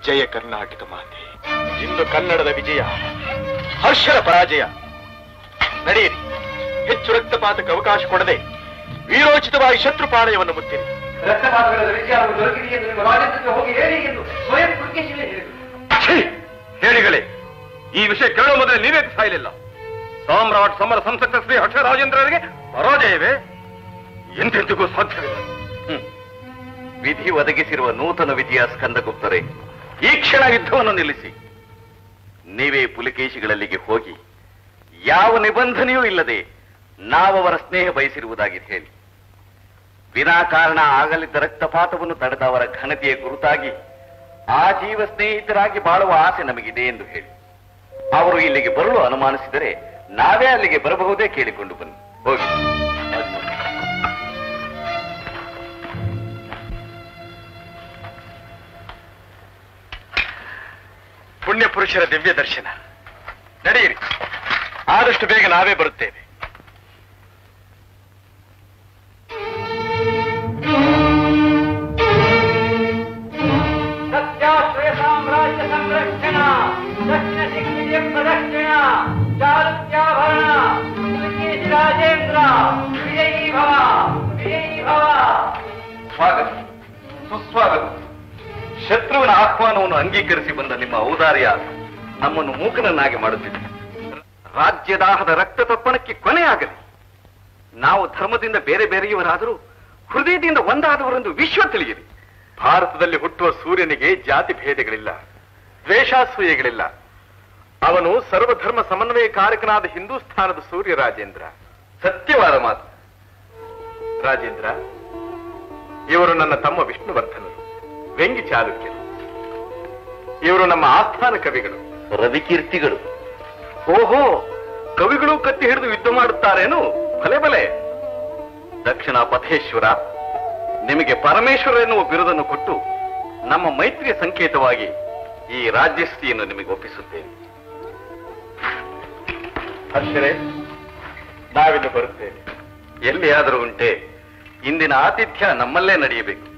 ಜಯ ಕರ್ನಾಟಕ ಮಾತೆ ಇಂದು ಕನ್ನಡದ ವಿಜಯ ಹರ್ಷದ ಪರಾಜಯ ನಡೆಯಿರಿ ಹೆಚ್ಚು ರಕ್ತಪಾತಕ್ಕೆ ಅವಕಾಶ ಕೊಡದೆ ವೀರೋಚಿತವಾಗಿ ಶತ್ರುಪಾಳಯವನ್ನು ಮುತ್ತಿರಿ ರಕ್ತಪಾತಗಳ ವಿಚಾರವು ದೊರಕಿದೆ ಎಂದು ನಿಮ್ಮ ರಾಜೇಂದ್ರಕ್ಕೆ ಹೋಗಿ ಹೇಳಿ ಎಂದು ಸ್ವಯಂ ಪುಲ್ಕೇಶಿನೇ ಹೇಳಿದರು ಛೀ! ಹೇಳಿಗಳೇ ಈ ವಿಷಯ ಕೇಳೋ ಮೊದಲೇ ನೀವೇ ಸಾಯಲಿಲ್ಲ ಸಾಮ್ರಾಟ್ ಸಮರ ಸಂಸಕ್ತ ಶ್ರೀ ಹರ್ಷ ರಾಜೇಂದ್ರರಿಗೆ ಪರಾಜಯವೇ ಎಂದೆಂದಿಗೂ ಸಾಧ್ಯವಿಲ್ಲ ಹ್ಮ್. ವಿಧಿ ಒದಗಿಸಿರುವ ನೂತನ ವಿಧಿಯ ಸ್ಕಂದಗುಪ್ತರೇ ಈ ಕ್ಷಣ ಯುದ್ಧವನ್ನು ನಿಲ್ಲಿಸಿ ನೀವೇ ಪುಲಿಕೇಶಿಗಳಲ್ಲಿಗೆ ಹೋಗಿ ಯಾವ ನಿಬಂಧನೆಯೂ ಇಲ್ಲದೆ ನಾವವರ ಸ್ನೇಹ ಬಯಸಿರುವುದಾಗಿ ಹೇಳಿ ವಿನಾಕಾರಣ ಆಗಲಿದ್ದ ರಕ್ತಪಾತವನ್ನು ತಡೆದವರ ಘನತೆಯ ಗುರುತಾಗಿ ಆಜೀವ ಸ್ನೇಹಿತರಾಗಿ ಬಾಳುವ ಆಸೆ ನಮಗಿದೆ ಎಂದು ಹೇಳಿ ಅವರು ಇಲ್ಲಿಗೆ ಬರಲು ಅನುಮಾನಿಸಿದರೆ ನಾವೇ ಅಲ್ಲಿಗೆ ಬರಬಹುದೇ ಕೇಳಿಕೊಂಡು ಬನ್ನಿ ಹೋಗಿ ಪುಣ್ಯ ಪುರುಷರ ದಿವ್ಯ ದರ್ಶನ ನಡೆಯಿರಿ ಆದಷ್ಟು ಬೇಗ ನಾವೇ ಬರುತ್ತೇವೆ ಸತ್ಯಾಶ್ರಯ ಸಾಮ್ರಾಜ್ಯ ಸಂರಕ್ಷಣ ದಕ್ಷಿಣ ದಿಗ್ವಿಜಯ ಪ್ರದಕ್ಷಿಣ ಚಾಲುಕ್ಯಾಭರಣ ಪುಲಕೇಶಿ ರಾಜೇಂದ್ರ ವಿಜಯೀ ಭವ ವಿಜಯೀ ಭವ ಸ್ವಾಗತ ಸುಸ್ವಾಗತ ಶತ್ರುವಿನ ಆಹ್ವಾನವನ್ನು ಅಂಗೀಕರಿಸಿ ಬಂದ ನಿಮ್ಮ ಔದಾರ್ಯ ನಮ್ಮನ್ನು ಮೂಕನನ್ನಾಗಿ ಮಾಡುತ್ತಿದೆ ರಾಜ್ಯದಾಹದ ರಕ್ತ ತಪ್ಪಣಕ್ಕೆ ಕೊನೆಯಾಗಲಿ ನಾವು ಧರ್ಮದಿಂದ ಬೇರೆ ಬೇರೆಯವರಾದರೂ ಹೃದಯದಿಂದ ಒಂದಾದವರೆಂದು ವಿಶ್ವ ತಿಳಿಯಿರಿ ಭಾರತದಲ್ಲಿ ಹುಟ್ಟುವ ಸೂರ್ಯನಿಗೆ ಜಾತಿ ಭೇದಗಳಿಲ್ಲ ದ್ವೇಷಾಸೂಯೆಗಳಿಲ್ಲ ಅವನು ಸರ್ವಧರ್ಮ ಸಮನ್ವಯಕಾರಕನಾದ ಹಿಂದೂಸ್ಥಾನದ ಸೂರ್ಯ ರಾಜೇಂದ್ರ ಸತ್ಯವಾದ ಮಾತು ರಾಜೇಂದ್ರ ಇವರು ನನ್ನ ತಮ್ಮ ವಿಷ್ಣುವರ್ಧನರು ವ್ಯಂಗಿ ಚಾಲುಕ್ಯರು ಇವರು ನಮ್ಮ ಆಸ್ಥಾನ ಕವಿಗಳು ರವಿಕೀರ್ತಿಗಳು ಓಹೋ ಕವಿಗಳು ಕತ್ತಿ ಹಿಡಿದು ಯುದ್ಧ ಮಾಡುತ್ತಾರೇನು ಭಲೆ ಭಲೆ ದಕ್ಷಿಣ ಪಥೇಶ್ವರ ನಿಮಗೆ ಪರಮೇಶ್ವರ ಎನ್ನುವ ಬಿರುದನ್ನು ಕೊಟ್ಟು ನಮ್ಮ ಮೈತ್ರಿಯ ಸಂಕೇತವಾಗಿ ಈ ರಾಜ್ಯಶ್ರೀಯನ್ನು ನಿಮಗೆ ಒಪ್ಪಿಸುತ್ತೇವೆ ಹರ್ಷರೇ ನಾವಿನ್ನು ಬರುತ್ತೇವೆ ಎಲ್ಲಿಯಾದರೂ ಉಂಟೆ ಇಂದಿನ ಆತಿಥ್ಯ ನಮ್ಮಲ್ಲೇ ನಡೆಯಬೇಕು